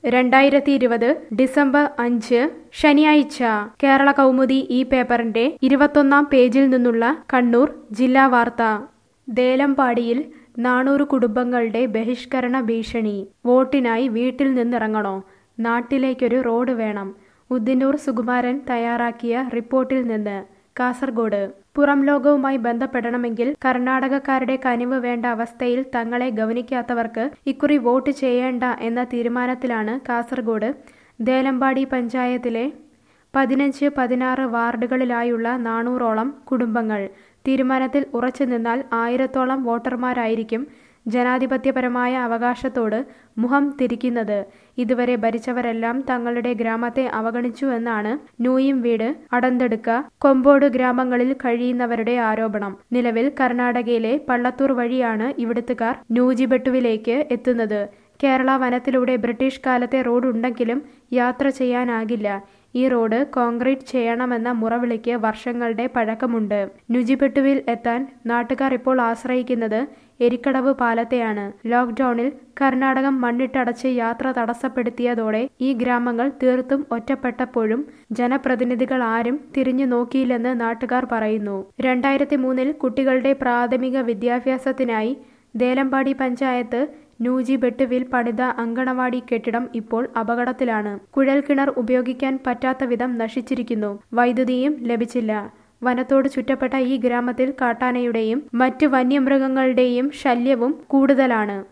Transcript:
രണ്ടായിരത്തി ഇരുപത് ഡിസംബർ അഞ്ച് ശനിയാഴ്ച കേരള കൗമുദി ഈ പേപ്പറിന്റെ ഇരുപത്തൊന്നാം പേജിൽ നിന്നുള്ള കണ്ണൂർ ജില്ലാ വാർത്ത ദേലമ്പാടിയിൽ നാനൂറ് കുടുംബങ്ങളുടെ ബഹിഷ്കരണ ഭീഷണി വോട്ടിനായി വീട്ടിൽ നിന്നിറങ്ങണോ നാട്ടിലേക്കൊരു റോഡ് വേണം ഉദ്ദിനൂർ സുകുമാരൻ തയ്യാറാക്കിയ റിപ്പോർട്ടിൽ നിന്ന് കാസർഗോഡ് പുറം ലോകവുമായി ബന്ധപ്പെടണമെങ്കിൽ കർണാടകക്കാരുടെ കനിവ് വേണ്ട അവസ്ഥയിൽ തങ്ങളെ ഗവനിക്കാത്തവർക്ക് ഇക്കുറി വോട്ട് ചെയ്യേണ്ട എന്ന തീരുമാനത്തിലാണ് കാസർഗോഡ് ദേലമ്പാടി പഞ്ചായത്തിലെ പതിനഞ്ച് പതിനാറ് വാർഡുകളിലായുള്ള നാനൂറോളം കുടുംബങ്ങൾ തീരുമാനത്തിൽ ഉറച്ചു നിന്നാൽ ആയിരത്തോളം വോട്ടർമാരായിരിക്കും ജനാധിപത്യപരമായ അവകാശത്തോട് മുഖം തിരിക്കുന്നത് ഇതുവരെ ഭരിച്ചവരെല്ലാം തങ്ങളുടെ ഗ്രാമത്തെ അവഗണിച്ചു എന്നാണ് നൂയിം വീട് അടന്തെടുക്ക കൊമ്പോട് ഗ്രാമങ്ങളിൽ കഴിയുന്നവരുടെ ആരോപണം നിലവിൽ കർണാടകയിലെ പള്ളത്തൂർ വഴിയാണ് ഇവിടുത്തുകാർ നൂജിബെട്ടുവിലേക്ക് എത്തുന്നത് കേരള വനത്തിലൂടെ ബ്രിട്ടീഷ് കാലത്തെ റോഡ് ഉണ്ടെങ്കിലും യാത്ര ചെയ്യാനാകില്ല ഈ റോഡ് കോൺക്രീറ്റ് ചെയ്യണമെന്ന മുറവിളിക്ക് വർഷങ്ങളുടെ പഴക്കമുണ്ട് നുജിബെട്ടുവിൽ എത്താൻ നാട്ടുകാർ ഇപ്പോൾ ആശ്രയിക്കുന്നത് എരിക്കടവ് പാലത്തെയാണ് ലോക്ക്ഡൌണിൽ കർണാടകം മണ്ണിട്ടടച്ച് യാത്ര തടസ്സപ്പെടുത്തിയതോടെ ഈ ഗ്രാമങ്ങൾ തീർത്തും ഒറ്റപ്പെട്ടപ്പോഴും ജനപ്രതിനിധികൾ ആരും തിരിഞ്ഞു നോക്കിയില്ലെന്ന് നാട്ടുകാർ പറയുന്നു രണ്ടായിരത്തി മൂന്നിൽ കുട്ടികളുടെ പ്രാഥമിക വിദ്യാഭ്യാസത്തിനായി ദേലമ്പാടി പഞ്ചായത്ത് നൂജി ബെട്ടുവിൽ പണിത അങ്കണവാടി കെട്ടിടം ഇപ്പോൾ അപകടത്തിലാണ് കുഴൽക്കിണർ ഉപയോഗിക്കാൻ പറ്റാത്ത വിധം നശിച്ചിരിക്കുന്നു വൈദ്യുതിയും ലഭിച്ചില്ല വനത്തോട് ചുറ്റപ്പെട്ട ഈ ഗ്രാമത്തിൽ കാട്ടാനയുടെയും മറ്റു വന്യമൃഗങ്ങളുടെയും ശല്യവും കൂടുതലാണ്